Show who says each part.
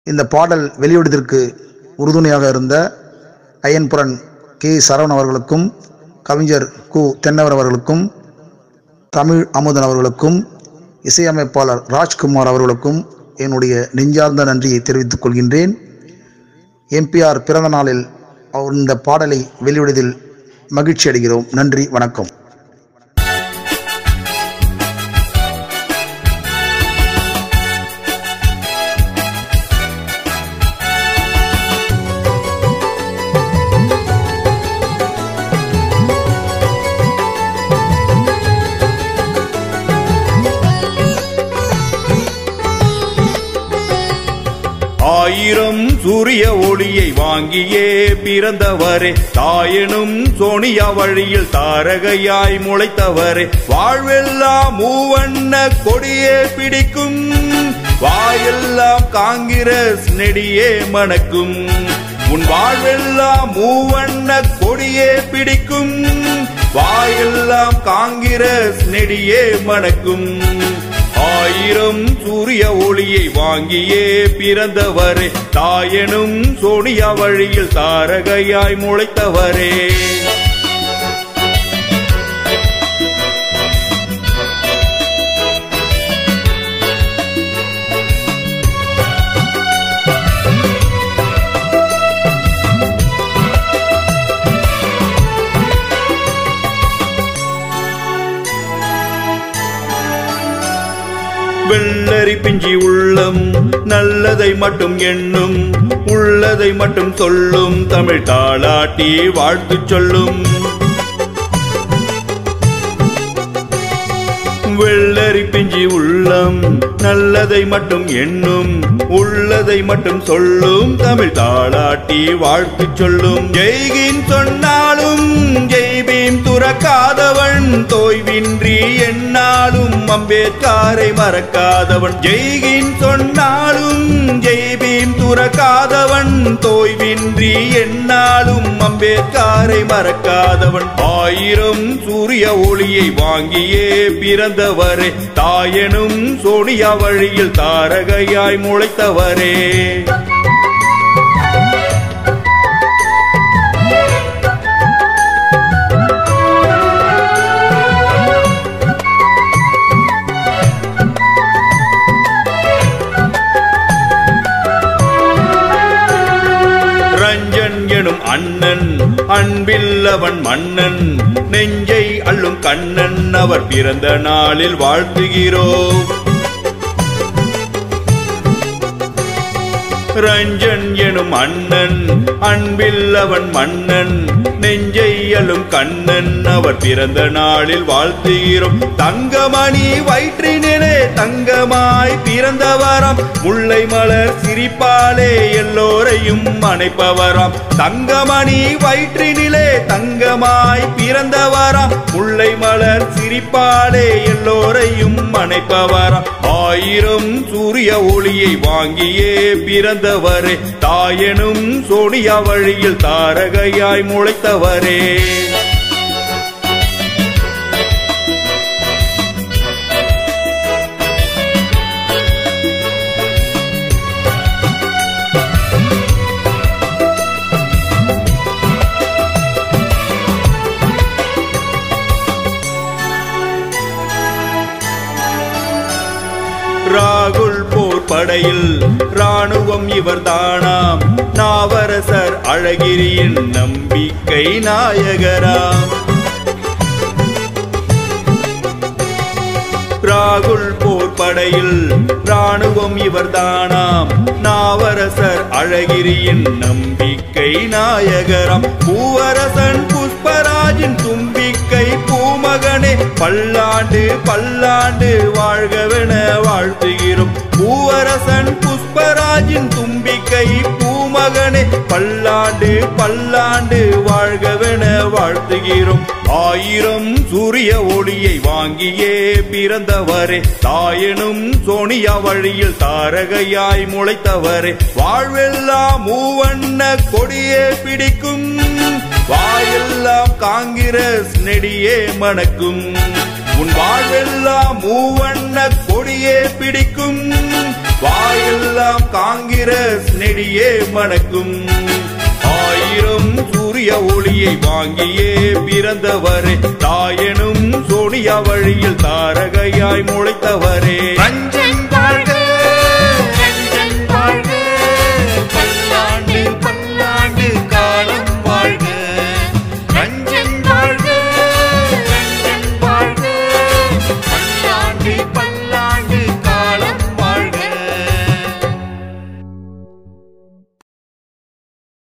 Speaker 1: இந்த பாடல் வெளியிடுவதற்கு உறுதுணையாக இருந்த அயன்புரன் கே சரவணன் அவர்களுக்கும் கவிஞர் கு தென்னவர் அவர்களுக்கும் தமிழ் அமுதன் அவர்களுக்கும் இசையமைப்பாளர் ராஜ்குமார் அவர்களுக்கும் என்னுடைய நெஞ்சார்ந்த நன்றியை தெரிவித்துக் கொள்கின்றேன் எம்பிஆர் பிறந்த நாளில் அவர் இந்த பாடலை வெளியிடுவதில் மகிழ்ச்சி அடைகிறோம் நன்றி வணக்கம்
Speaker 2: ஆயிரம் சூரிய ஒளியை வாங்கியே பிறந்தவரே தாயனும் சோனியா வழியில் தாரகையாய் முளைத்தவரே வாழ்வெல்லாம் மூவண்ண கொடியே பிடிக்கும் வாயெல்லாம் காங்கிரஸ் நெடியே மணக்கும் உன் வாழ்வெல்லாம் மூவண்ண கொடியே பிடிக்கும் வாயெல்லாம் காங்கிரஸ் நெடியே மணக்கும் ஆயிரம் சூரிய ஒளியை வாங்கியே பிறந்தவரே தாயனும் சோனியா வழியில் தாரகையாய் முளைத்தவரே வெள்ளரி பிஞ்சி உள்ளம் நல்லதை மட்டும் எண்ணும் உள்ளதை மட்டும் சொல்லும் தமிழ் தாளாட்டி வாழ்த்து சொல்லும் வெள்ளரி பிஞ்சி உள்ளம் நல்லதை மட்டும் எண்ணும் உள்ளதை மட்டும் சொல்லும் தமிழ் தாளாட்டி வாழ்த்து சொல்லும் ஜெய்கின் சொன்னாலும் ஜெய்பீம் துறக்காதவன் தோய்வின்றி என்னாலும் அம்பேத்காரை மறக்காதவன் ஜெய்கின் சொன்னாலும் ஜெய்பீம் துறக்காதவன் தோய்வின்றி என்னாலும் அம்பேத்காரை மறக்காதவன் ஆயிரம் சூரிய ஒளியை வாங்கியே பிறந்தவரே தாயனும் சோனியா வழியில் தாரகையாய் முளைத்தவரே ரஞ்சன் எனும் அண்ணன் அன்பில்லவன் மன்னன் நெஞ்சை அள்ளும் கண்ணன் அவர் பிறந்த நாளில் வாழ்த்துகிறோம் ரஞ்சன் எனும் அண்ணன் அன்பில்லவன் மன்னன் நெஞ்சை அழும் கண்ணன் அவர் பிறந்த நாளில் வாழ்த்துகிறோம் தங்கமணி வயிற்றினிலே தங்கமாய் பிறந்தவராம் முல்லை மலர் சிரிப்பாலே எல்லோரையும் அணைப்பவராம் தங்கமணி வயிற்றினிலே தங்கமாய் பிறந்தவராம் முல்லை மலர் சிரிப்பாலே எல்லோரையும் அணைப்பவராம் ஆயிரம் சூரிய ஒளியை வாங்கியே பிறந்தவரே தாயனும் சோனியா வழியில் தாரகையாய் முளைத்தவரே ராகுல் போர் படையில் ராணுவம் இவர்தானாம் நாவரசர் அழகிரியின் நம்பிக்கை நாயகராம் ராகுல் போர் படையில் ராணுவம் இவர்தானாம் நாவரசர் அழகிரியின் நம்பிக்கை நாயகராம் பூவரசன் புஷ்பராஜின் தும்பிக்கை பூமகனே பல்லாண்டு பல்லாண்டு வாழ்கவென வாழ்த்துகிறோம் பூவரசன் புஷ்பராஜின் தும்பிக்கை பூமகனே பல்லாண்டு பல்லாண்டு வாழ்கவென வாழ்த்துகிறோம் ஆயிரம் சூரிய ஒளியை வாங்கியே பிறந்தவரே தாயனும் சோனியா வழியில் தாரகையாய் முளைத்தவரே வாழ்வெல்லாம் மூவண்ண கொடியே பிடிக்கும் வாயெல்லாம் காங்கிரஸ் நெடியே மணக்கும் உன் வாழ்வெல்லாம் மூவண்ண கொடியே பிடிக்கும் வாயெல்லாம் காங்கிரஸ் நெடியே மணக்கும் ஆயிரம் சூரிய ஒளியை வாங்கியே பிறந்தவரே தாயனும் சோனியா வழியில் தாரகையாய் முளைத்தவரே